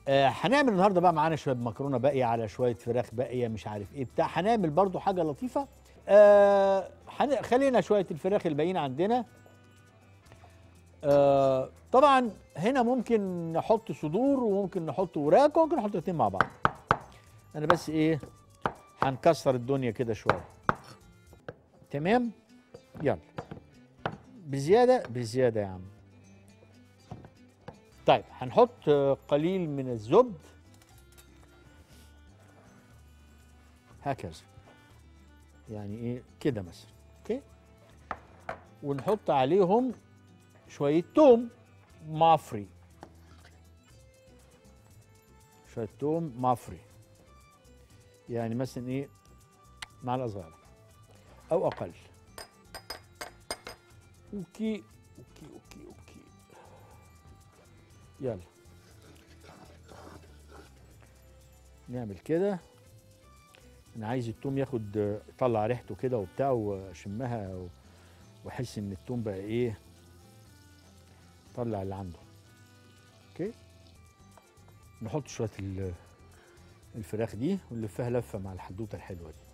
آه هنعمل النهارده بقى معانا شويه مكرونه باقيه على شويه فراخ باقيه مش عارف ايه بتاع هنعمل برضو حاجه لطيفه آه حن... خلينا شويه الفراخ الباقيين عندنا آه طبعا هنا ممكن نحط صدور وممكن نحط وراك وممكن نحط الاثنين مع بعض انا بس ايه هنكسر الدنيا كده شويه تمام يلا بزياده بزياده يا عم طيب هنحط آه، قليل من الزبد هكذا يعني ايه كده مثلا اوكي ونحط عليهم شويه توم مافري شويه توم مافري يعني مثلا ايه معلقه صغيره او اقل اوكي اوكي اوكي اوكي يلا نعمل كده انا عايز التوم ياخد يطلع ريحته كده وبتاع واشمها و- واحس ان التوم بقى ايه طلع اللي عنده اوكي نحط شويه ال- الفراخ دي ونلفها لفه مع الحدوته الحلوه دي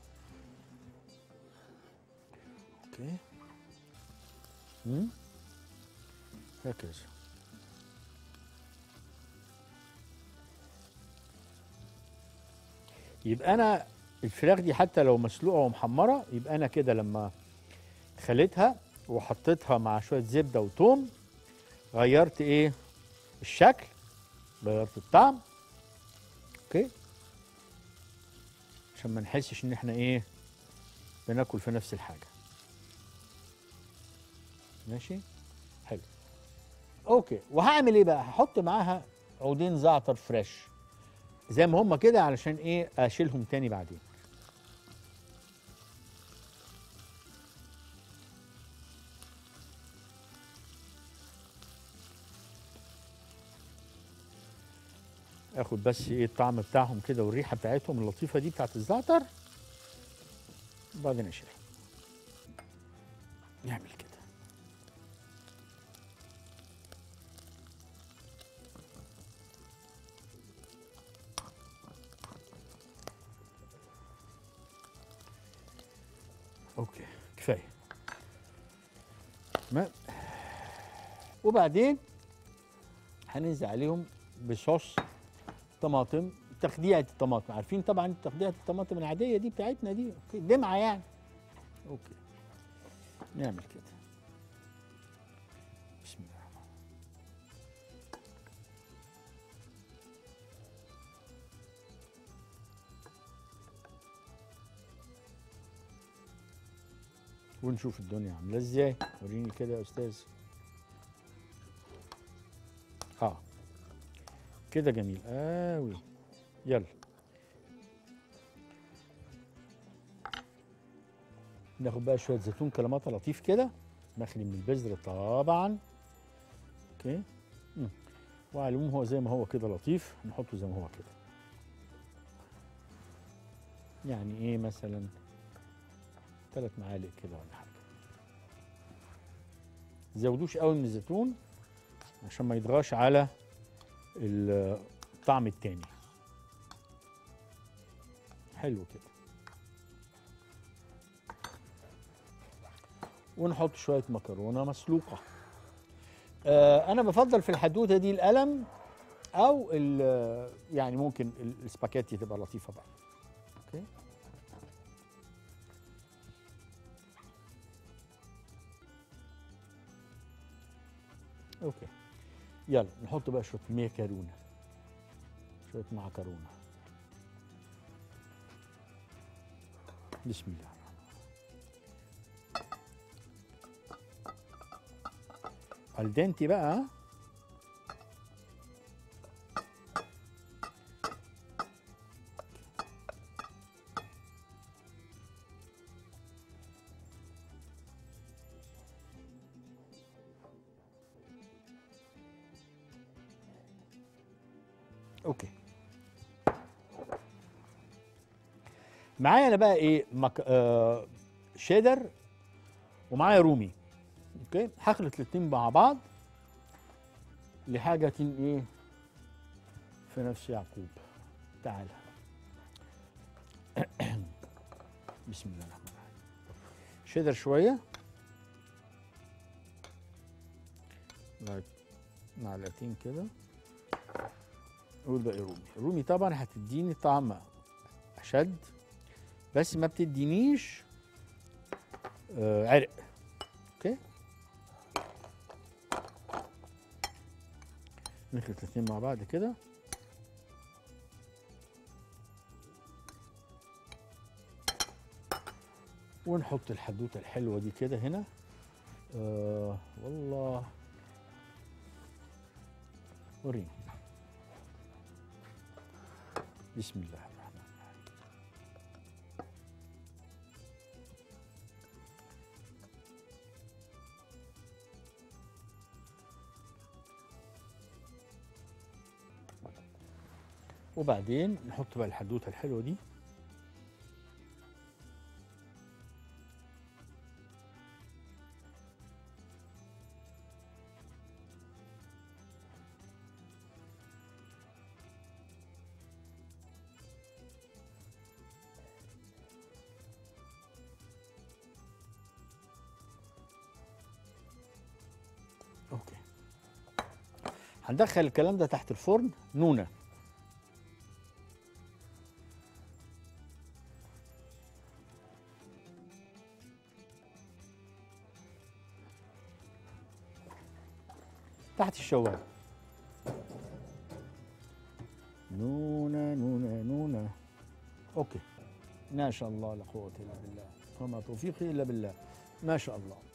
اوكي امم هكذا يبقى انا الفراخ دي حتى لو مسلوقه ومحمره يبقى انا كده لما خليتها وحطيتها مع شويه زبده وتوم غيرت ايه الشكل غيرت الطعم اوكي عشان ما نحسش ان احنا ايه بناكل في نفس الحاجه ماشي حلو اوكي وهعمل ايه بقى هحط معاها عودين زعتر فريش زي ما هم كده علشان ايه اشيلهم تاني بعدين اخد بس ايه الطعم بتاعهم كده والريحه بتاعتهم اللطيفه دي بتاعت الزعتر وبعدين اشيلهم نعمل كده اوكي كفايه تمام وبعدين هننزل عليهم بصوص طماطم تخديعه الطماطم عارفين طبعا تخديعه الطماطم العاديه دي بتاعتنا دي اوكي دمعه يعني اوكي نعمل كده بسم الله الرحمن ونشوف الدنيا عامله ازاي وريني كده يا استاذ اه كده جميل قوي يلا ناخد بقى شويه زيتون كلاماتا لطيف كده مخلي من البذر طبعا اوكي مم. وعلى العموم هو زي ما هو كده لطيف نحطه زي ما هو كده يعني ايه مثلا ثلاث معالق كده ولا حاجه زودوش قوي من الزيتون عشان ما يضغطش على الطعم التاني حلو كده ونحط شويه مكرونه مسلوقه آه انا بفضل في الحدوته دي القلم او ال- يعني ممكن ال- السباكيتي تبقى لطيفه بقى اوكي اوكي يلا نحط بقى شويه ميكرونه شويه معكرونه بسم الله الدنتي بقى ها؟ اوكي معايا انا بقى ايه مك... آه شيدر ومعايا رومي اوكي هخلط الاتنين مع بعض لحاجة ايه في نفس يعقوب تعال بسم الله الرحمن الرحيم شيدر شويه معلق- معلقتين كده والباقي رومي الرومي طبعا هتديني طعم اشد بس ما بتدينيش آه عرق اوكي نخلط الاتنين مع بعض كده ونحط الحدوته الحلوه دي كده هنا آه والله وريني بسم الله الرحمن الرحيم وبعدين نحط بقى الحدوته الحلوه دي اوكي هندخل الكلام ده تحت الفرن نونه تحت الشوايه نونه نونه نونه اوكي ما شاء الله لا قوه الا بالله وما توفيقي الا بالله ما شاء الله